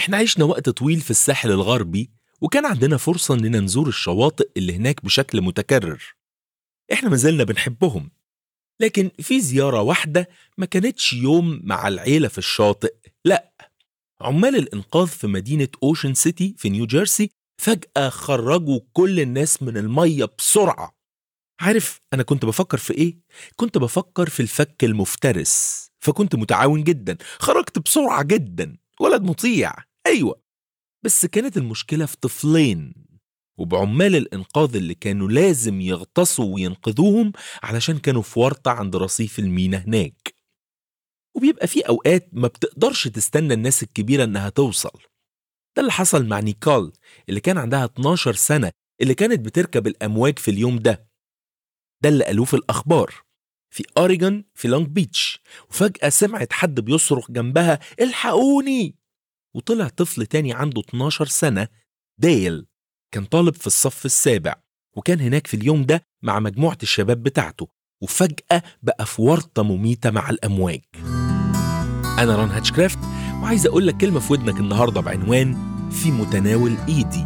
احنا عشنا وقت طويل في الساحل الغربي وكان عندنا فرصة إننا نزور الشواطئ اللي هناك بشكل متكرر احنا ما زلنا بنحبهم لكن في زيارة واحدة ما كانتش يوم مع العيلة في الشاطئ لا عمال الإنقاذ في مدينة أوشن سيتي في نيوجيرسي فجأة خرجوا كل الناس من المية بسرعة عارف أنا كنت بفكر في إيه؟ كنت بفكر في الفك المفترس فكنت متعاون جدا خرجت بسرعة جدا ولد مطيع أيوة بس كانت المشكلة في طفلين وبعمال الإنقاذ اللي كانوا لازم يغطسوا وينقذوهم علشان كانوا في ورطة عند رصيف المينا هناك وبيبقى في أوقات ما بتقدرش تستنى الناس الكبيرة إنها توصل ده اللي حصل مع نيكال اللي كان عندها 12 سنة اللي كانت بتركب الأمواج في اليوم ده ده اللي قالوه في الأخبار في أوريجون في لونج بيتش وفجأة سمعت حد بيصرخ جنبها الحقوني وطلع طفل تاني عنده 12 سنة ديل كان طالب في الصف السابع وكان هناك في اليوم ده مع مجموعة الشباب بتاعته وفجأة بقى في ورطة مميتة مع الأمواج أنا ران هاتشكرافت وعايز أقول لك كلمة في ودنك النهاردة بعنوان في متناول إيدي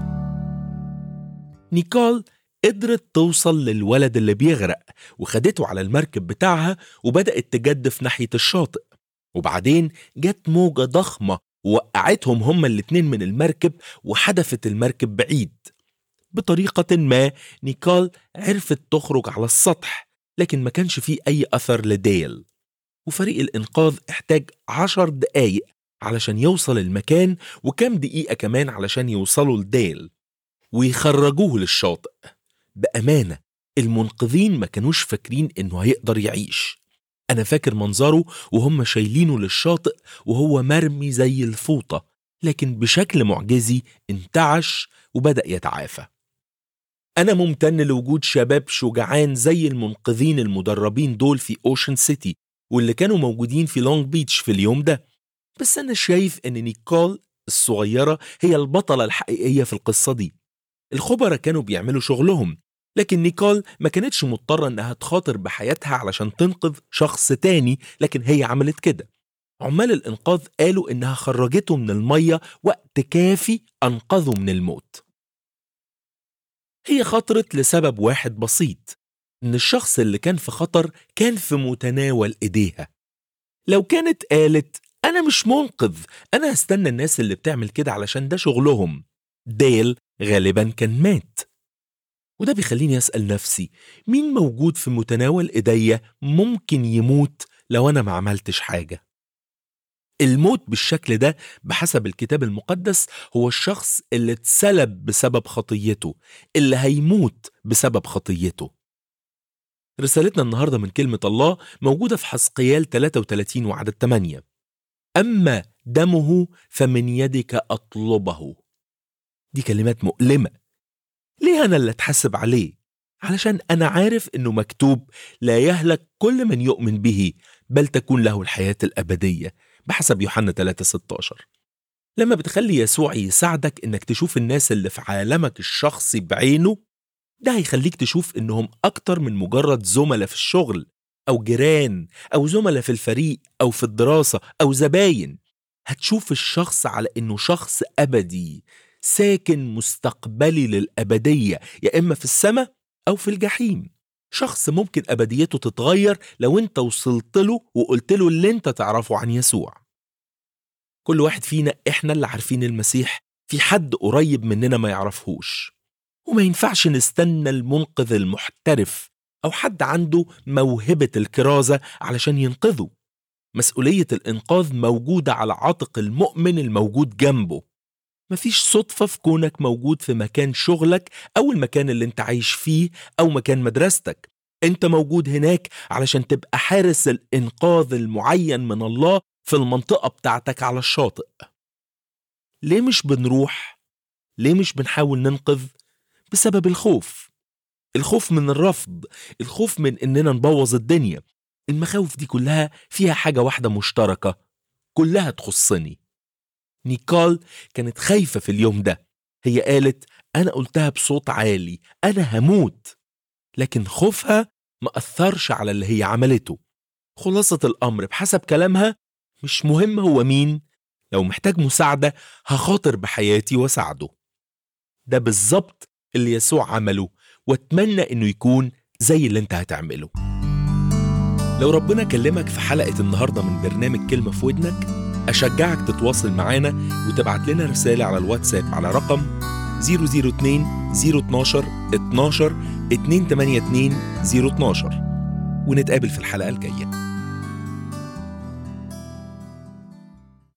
نيكول قدرت توصل للولد اللي بيغرق وخدته على المركب بتاعها وبدأت تجدف ناحية الشاطئ وبعدين جت موجة ضخمة ووقعتهم هما الاتنين من المركب وحدفت المركب بعيد بطريقة ما نيكول عرفت تخرج على السطح لكن ما كانش فيه أي أثر لديل وفريق الإنقاذ احتاج عشر دقايق علشان يوصل المكان وكام دقيقة كمان علشان يوصلوا لديل ويخرجوه للشاطئ بأمانة المنقذين ما كانوش فاكرين إنه هيقدر يعيش أنا فاكر منظره وهم شايلينه للشاطئ وهو مرمي زي الفوطة لكن بشكل معجزي انتعش وبدأ يتعافى أنا ممتن لوجود شباب شجعان زي المنقذين المدربين دول في أوشن سيتي واللي كانوا موجودين في لونج بيتش في اليوم ده بس أنا شايف إن نيكول الصغيرة هي البطلة الحقيقية في القصة دي الخبراء كانوا بيعملوا شغلهم لكن نيكول ما كانتش مضطرة إنها تخاطر بحياتها علشان تنقذ شخص تاني لكن هي عملت كده عمال الإنقاذ قالوا إنها خرجته من المية وقت كافي أنقذه من الموت هي خطرت لسبب واحد بسيط إن الشخص اللي كان في خطر كان في متناول إيديها لو كانت قالت أنا مش منقذ أنا هستنى الناس اللي بتعمل كده علشان ده شغلهم ديل غالبا كان مات وده بيخليني أسأل نفسي مين موجود في متناول إيديا ممكن يموت لو أنا ما عملتش حاجة الموت بالشكل ده بحسب الكتاب المقدس هو الشخص اللي اتسلب بسبب خطيته اللي هيموت بسبب خطيته رسالتنا النهاردة من كلمة الله موجودة في حسقيال 33 وعدد 8 أما دمه فمن يدك أطلبه دي كلمات مؤلمة ليه أنا اللي أتحاسب عليه؟ علشان أنا عارف إنه مكتوب لا يهلك كل من يؤمن به بل تكون له الحياة الأبدية بحسب يوحنا 3:16 لما بتخلي يسوع يساعدك إنك تشوف الناس اللي في عالمك الشخصي بعينه ده هيخليك تشوف إنهم أكتر من مجرد زملاء في الشغل أو جيران أو زملاء في الفريق أو في الدراسة أو زباين هتشوف الشخص على إنه شخص أبدي ساكن مستقبلي للأبدية يا إما في السماء أو في الجحيم شخص ممكن أبديته تتغير لو أنت وصلت له وقلت له اللي أنت تعرفه عن يسوع كل واحد فينا إحنا اللي عارفين المسيح في حد قريب مننا ما يعرفهوش وما ينفعش نستنى المنقذ المحترف أو حد عنده موهبة الكرازة علشان ينقذه مسؤولية الإنقاذ موجودة على عاتق المؤمن الموجود جنبه مفيش صدفة في كونك موجود في مكان شغلك أو المكان اللي انت عايش فيه أو مكان مدرستك انت موجود هناك علشان تبقى حارس الإنقاذ المعين من الله في المنطقة بتاعتك على الشاطئ ليه مش بنروح؟ ليه مش بنحاول ننقذ؟ بسبب الخوف الخوف من الرفض الخوف من إننا نبوظ الدنيا المخاوف دي كلها فيها حاجة واحدة مشتركة كلها تخصني نيكول كانت خايفة في اليوم ده هي قالت أنا قلتها بصوت عالي أنا هموت لكن خوفها ما أثرش على اللي هي عملته خلاصة الأمر بحسب كلامها مش مهم هو مين لو محتاج مساعدة هخاطر بحياتي واساعده ده بالظبط اللي يسوع عمله واتمنى انه يكون زي اللي انت هتعمله لو ربنا كلمك في حلقة النهاردة من برنامج كلمة في ودنك أشجعك تتواصل معانا وتبعت لنا رسالة على الواتساب على رقم 002 012 12 282 012 ونتقابل في الحلقة الجاية